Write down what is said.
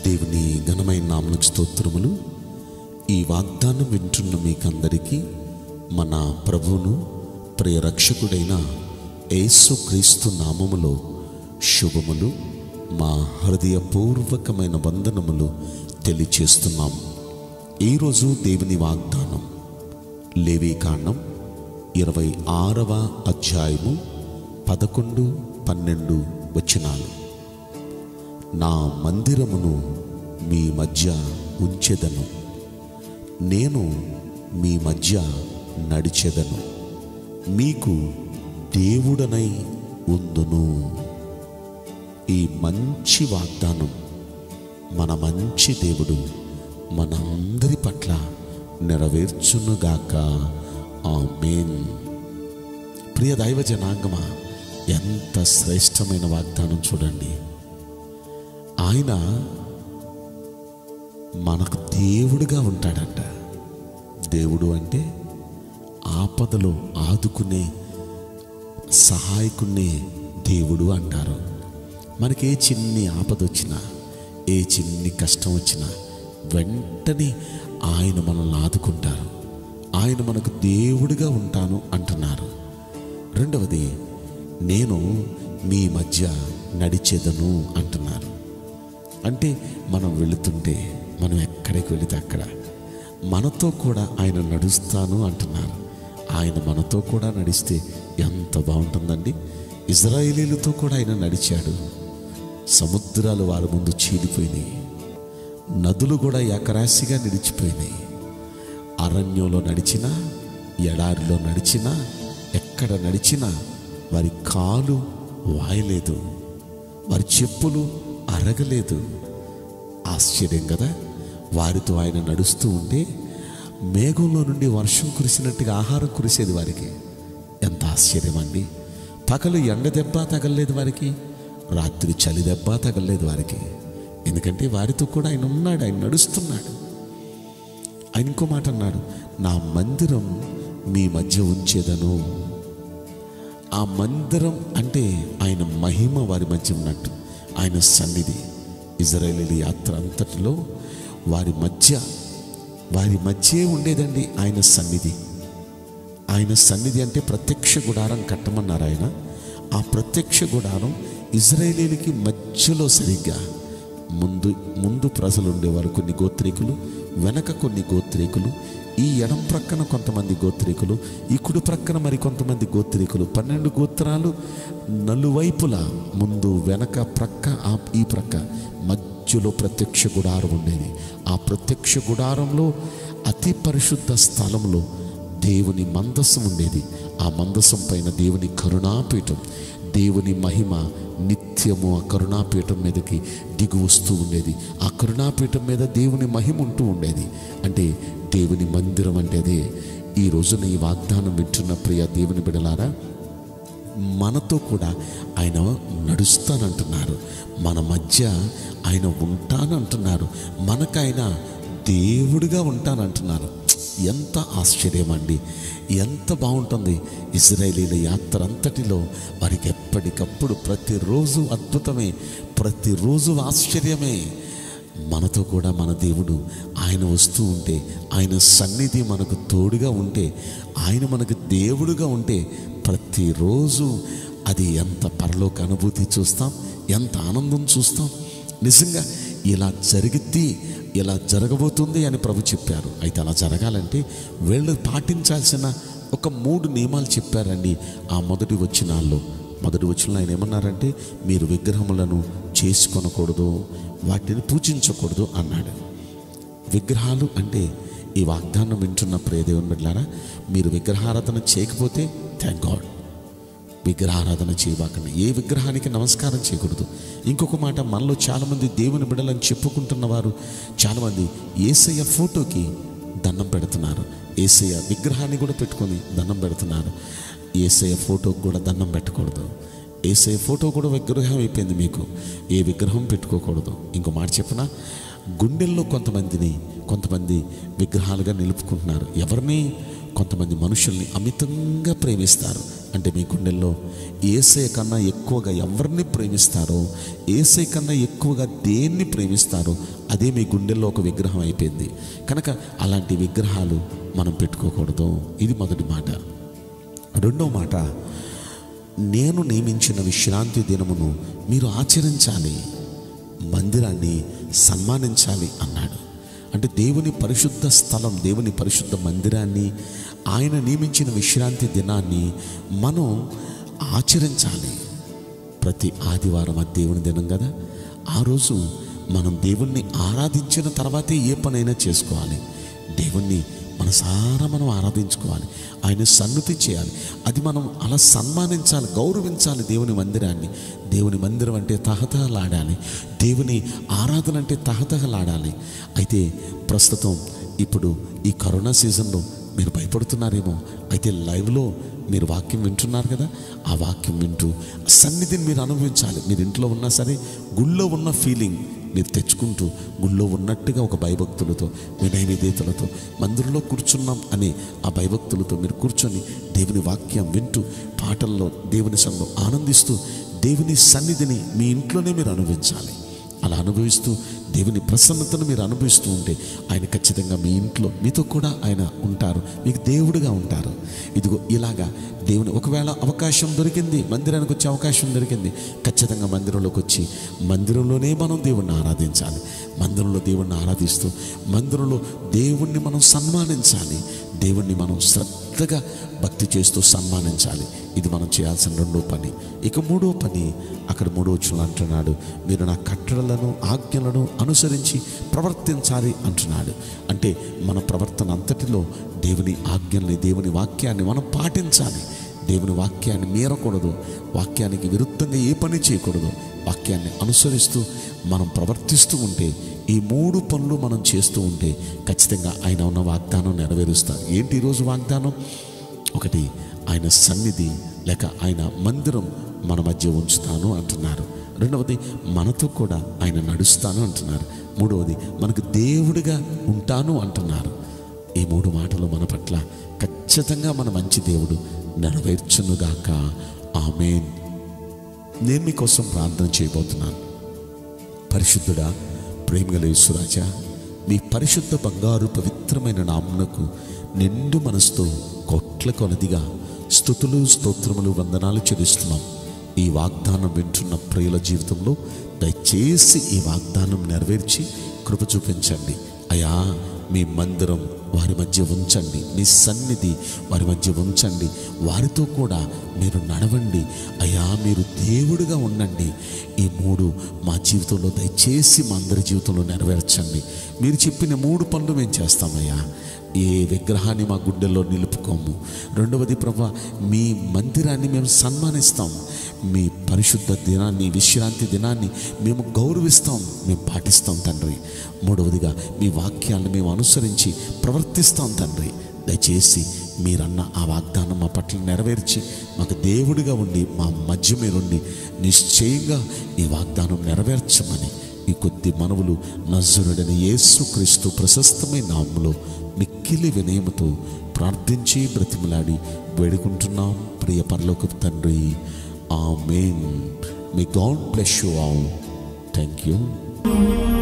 దేవుని ఘనమైన నామలకు స్తోత్రములు ఈ వాగ్దానం వింటున్న మీకందరికీ మన ప్రభువును ప్రియ రక్షకుడైన యేసుక్రీస్తు నామములో శుభములు మా హృదయపూర్వకమైన వందనములు తెలియచేస్తున్నాం ఈరోజు దేవుని వాగ్దానం లేవీకాండం ఇరవై ఆరవ అధ్యాయము పదకొండు పన్నెండు వచనాలు నా మందిరమును మీ మధ్య ఉంచెదను నేను మీ మధ్య నడిచెదను మీకు దేవుడనై ఉందును ఈ మంచి వాగ్దానం మన మంచి దేవుడు మనందరి పట్ల నెరవేర్చునుగాక ఆమేన్ ప్రియ దైవ జనాంగమా ఎంత శ్రేష్టమైన వాగ్దానం చూడండి ఆయన మనకు దేవుడుగా ఉంటాడంట దేవుడు అంటే ఆపదలో ఆదుకునే సహాయకునే దేవుడు అంటారు మనకి ఏ చిన్ని ఆపద వచ్చినా ఏ చిన్ని కష్టం వచ్చినా వెంటనే ఆయన మనల్ని ఆదుకుంటారు ఆయన మనకు దేవుడిగా ఉంటాను అంటున్నారు రెండవది నేను మీ మధ్య నడిచేదను అంటున్నారు అంటే మనం వెళుతుంటే మనం ఎక్కడికి వెళితే అక్కడ మనతో కూడా ఆయన నడుస్తాను అంటున్నారు ఆయన మనతో కూడా నడిస్తే ఎంత బాగుంటుందండి ఇజ్రాయేలీలతో కూడా ఆయన నడిచాడు సముద్రాలు వారి ముందు చీలిపోయినాయి నదులు కూడా ఏకరాశిగా నిలిచిపోయినాయి అరణ్యంలో నడిచినా ఎడారిలో నడిచినా ఎక్కడ నడిచినా వారి కాలు వాయలేదు వారి చెప్పులు అరగలేదు ఆశ్చర్యం కదా వారితో ఆయన నడుస్తూ ఉంటే మేఘంలో నుండి వర్షం కురిసినట్టుగా ఆహారం కురిసేది వారికి ఎంత ఆశ్చర్యం అండి పగలు ఎండ దెబ్బ తగలలేదు వారికి రాత్రి చలి దెబ్బ తగలలేదు వారికి ఎందుకంటే వారితో కూడా ఆయన ఉన్నాడు ఆయన నడుస్తున్నాడు ఆయన ఇంకో మాట అన్నాడు నా మందిరం మీ మధ్య ఉంచేదను ఆ మందిరం అంటే ఆయన మహిమ వారి మధ్య ఉన్నట్టు ఆయన సన్నిధి ఇజ్రాయేలీ యాత్ర అంతటిలో వారి మధ్య వారి మధ్యే ఉండేదండి ఆయన సన్నిధి ఆయన సన్నిధి అంటే ప్రత్యక్ష గుడారం కట్టమన్నారు ఆయన ఆ ప్రత్యక్ష గుడారం ఇజ్రాయేలీలకి మధ్యలో సరిగ్గా ముందు ముందు ప్రజలు ఉండేవారు కొన్ని గోత్రీకులు వెనక కొన్ని గోత్రీకులు ఈ ఎడం ప్రక్కన కొంతమంది గోత్రీకులు ఈ కుడి ప్రక్కన మరి కొంతమంది గోత్రీకులు పన్నెండు గోత్రాలు నలువైపులా ముందు వెనక ప్రక్క ఆ ఈ ప్రక్క మధ్యలో ప్రత్యక్ష గుడారం ఉండేది ఆ ప్రత్యక్ష గుడారంలో అతి పరిశుద్ధ స్థలంలో దేవుని మందస్సం ఉండేది ఆ మందస్సం పైన దేవుని కరుణాపీఠం దేవుని మహిమ నిత్యము ఆ కరుణాపీఠం మీదకి దిగు వస్తూ ఉండేది ఆ కరుణాపీఠం మీద దేవుని మహిమ ఉంటూ ఉండేది అంటే దేవుని మందిరం అంటే అదే ఈ రోజున ఈ వాగ్దానం వింటున్న ప్రియ దేవుని బిడలారా మనతో కూడా ఆయన నడుస్తానంటున్నారు మన మధ్య ఆయన ఉంటానంటున్నారు మనకైనా దేవుడిగా ఉంటానంటున్నారు ఎంత ఆశ్చర్యం అండి ఎంత బాగుంటుంది ఇజ్రాయేలీల యాత్ర అంతటిలో వారికి ఎప్పటికప్పుడు ప్రతిరోజు అద్భుతమే ప్రతిరోజు ఆశ్చర్యమే మనతో కూడా మన దేవుడు ఆయన వస్తూ ఉంటే ఆయన సన్నిధి మనకు తోడుగా ఉంటే ఆయన మనకు దేవుడుగా ఉంటే ప్రతిరోజు అది ఎంత పరలోక అనుభూతి చూస్తాం ఎంత ఆనందం చూస్తాం నిజంగా ఇలా జరిగిద్ది ఇలా జరగబోతుంది అని ప్రభు చెప్పారు అయితే అలా జరగాలంటే వీళ్ళు పాటించాల్సిన ఒక మూడు నియమాలు చెప్పారండి ఆ మొదటి వచ్చినాల్లో మొదటి వచ్చిన ఆయన ఏమన్నారంటే మీరు విగ్రహములను చేసుకొనకూడదు వాటిని పూజించకూడదు అన్నాడు విగ్రహాలు అంటే ఈ వాగ్దానం వింటున్న ప్రియదేవుని బిడ్డలారా మీరు విగ్రహారాధన చేయకపోతే థ్యాంక్ గాడ్ విగ్రహారాధన చేయబాకండి ఏ విగ్రహానికి నమస్కారం చేయకూడదు ఇంకొక మాట మనలో చాలామంది దేవుని బిడ్డలని చెప్పుకుంటున్న వారు చాలామంది ఏసయ్య ఫోటోకి దండం పెడుతున్నారు ఏసయ్య విగ్రహాన్ని కూడా పెట్టుకొని దండం పెడుతున్నారు ఏసయ్య ఫోటోకి కూడా దండం పెట్టకూడదు ఏసయ్య ఫోటో కూడా విగ్రహం అయిపోయింది మీకు ఏ విగ్రహం పెట్టుకోకూడదు ఇంకో మాట చెప్పనా గుండెల్లో కొంతమందిని కొంతమంది విగ్రహాలుగా నిలుపుకుంటున్నారు ఎవరిని కొంతమంది మనుషుల్ని అమితంగా ప్రేమిస్తారు అంటే మీ గుండెల్లో ఏసే కన్నా ఎక్కువగా ఎవరిని ప్రేమిస్తారో ఏసే కన్నా ఎక్కువగా దేన్ని ప్రేమిస్తారో అదే మీ గుండెల్లో ఒక విగ్రహం అయిపోయింది కనుక అలాంటి విగ్రహాలు మనం పెట్టుకోకూడదు ఇది మొదటి మాట రెండో మాట నేను నియమించిన విశ్రాంతి దినమును మీరు ఆచరించాలి మందిరాన్ని సన్మానించాలి అన్నాడు అంటే దేవుని పరిశుద్ధ స్థలం దేవుని పరిశుద్ధ మందిరాన్ని ఆయన నియమించిన విశ్రాంతి దినాన్ని మనం ఆచరించాలి ప్రతి ఆదివారం అది దేవుని దినం కదా ఆ రోజు మనం దేవుణ్ణి ఆరాధించిన తర్వాతే ఏ పనైనా చేసుకోవాలి దేవుణ్ణి మనసారా మనం ఆరాధించుకోవాలి ఆయన సన్నుతి చేయాలి అది మనం అలా సన్మానించాలి గౌరవించాలి దేవుని మందిరాన్ని దేవుని మందిరం అంటే తహతహలాడాలి దేవుని ఆరాధన అంటే తహతహలాడాలి అయితే ప్రస్తుతం ఇప్పుడు ఈ కరోనా సీజన్లో మీరు భయపడుతున్నారేమో అయితే లైవ్లో మీరు వాక్యం వింటున్నారు కదా ఆ వాక్యం వింటూ సన్నిధిని మీరు అనుభవించాలి మీరు ఇంట్లో ఉన్నా సరే గుళ్ళో ఉన్న ఫీలింగ్ మీరు తెచ్చుకుంటూ గుళ్ళో ఉన్నట్టుగా ఒక భయభక్తులతో వినయవిధేతలతో మందిరంలో కూర్చున్నాం అనే ఆ భయభక్తులతో మీరు కూర్చొని దేవుని వాక్యం వింటూ పాటల్లో దేవుని సంఘం ఆనందిస్తూ దేవుని సన్నిధిని మీ ఇంట్లోనే మీరు అనుభవించాలి అలా అనుభవిస్తూ దేవుని ప్రసన్నతను మీరు అనుభవిస్తూ ఉంటే ఆయన ఖచ్చితంగా మీ ఇంట్లో మీతో కూడా ఆయన ఉంటారు మీకు దేవుడిగా ఉంటారు ఇదిగో ఇలాగా దేవుని ఒకవేళ అవకాశం దొరికింది మందిరానికి వచ్చే అవకాశం దొరికింది ఖచ్చితంగా మందిరంలోకి వచ్చి మందిరంలోనే మనం దేవుణ్ణి ఆరాధించాలి మందిరంలో దేవుణ్ణి ఆరాధిస్తూ మందిరంలో దేవుణ్ణి మనం సన్మానించాలి దేవుణ్ణి మనం శ్రద్ధగా భక్తి చేస్తూ సన్మానించాలి ఇది మనం చేయాల్సిన రెండో పని ఇక మూడో పని అక్కడ మూడో వచ్చులు అంటున్నాడు మీరు నా కట్టడలను ఆజ్ఞలను అనుసరించి ప్రవర్తించాలి అంటున్నాడు అంటే మన ప్రవర్తన అంతటిలో దేవుని ఆజ్ఞల్ని దేవుని వాక్యాన్ని మనం పాటించాలి దేవుని వాక్యాన్ని మీరకూడదు వాక్యానికి విరుద్ధంగా ఏ పని చేయకూడదు వాక్యాన్ని అనుసరిస్తూ మనం ప్రవర్తిస్తూ ఉంటే ఈ మూడు పనులు మనం చేస్తూ ఉంటే ఖచ్చితంగా ఆయన ఉన్న వాగ్దానం నెరవేరుస్తారు ఏంటి ఈరోజు వాగ్దానం ఒకటి ఆయన సన్నిధి లేక ఆయన మందిరం మన మధ్య ఉంచుతాను అంటున్నారు రెండవది మనతో కూడా ఆయన నడుస్తాను అంటున్నారు మూడవది మనకు దేవుడిగా ఉంటాను అంటున్నారు ఈ మూడు మాటలు మన పట్ల ఖచ్చితంగా మన మంచి దేవుడు నెరవేర్చునుగాక ఆమెన్ నేను మీకోసం ప్రార్థన చేయబోతున్నాను పరిశుద్ధుడా ప్రేమగల యేసురాజా మీ పరిశుద్ధ బంగారు పవిత్రమైన నామునకు నిండు మనసుతో కోట్ల కొలదిగా స్థుతులు స్తోత్రములు వందనాలు చెల్లిస్తున్నాం ఈ వాగ్దానం వింటున్న ప్రియుల జీవితంలో దయచేసి ఈ వాగ్దానం నెరవేర్చి కృప చూపించండి అయా మీ మందిరం వారి మధ్య ఉంచండి మీ సన్నిధి వారి మధ్య ఉంచండి వారితో కూడా మీరు నడవండి అయ్యా మీరు దేవుడిగా ఉండండి ఈ మూడు మా జీవితంలో దయచేసి మా అందరి జీవితంలో నెరవేర్చండి మీరు చెప్పిన మూడు పనులు మేము చేస్తామయ్యా ఏ విగ్రహాన్ని మా గుండెల్లో నిలుపుకోము రెండవది ప్రభా మీ మందిరాన్ని మేము సన్మానిస్తాం మీ పరిశుద్ధ దినాన్ని విశ్రాంతి దినాన్ని మేము గౌరవిస్తాం మేము పాటిస్తాం తండ్రి మూడవదిగా మీ వాక్యాలను మేము అనుసరించి ప్రవర్తిస్తాం తండ్రి దయచేసి మీరన్న ఆ వాగ్దానం మా పట్ల నెరవేర్చి మాకు దేవుడిగా ఉండి మా మధ్య మీరుండి నిశ్చయంగా ఈ వాగ్దానం నెరవేర్చమని ఈ కొద్ది మనవులు నజరుడని యేసుక్రీస్తు ప్రశస్తమైన నామములో మిక్కిలి వినయముతో ప్రార్థించి బ్రతిమలాడి వేడుకుంటున్నాం ప్రియ పరలోక తండ్రి ఆమెన్ మీ God bless you all thank you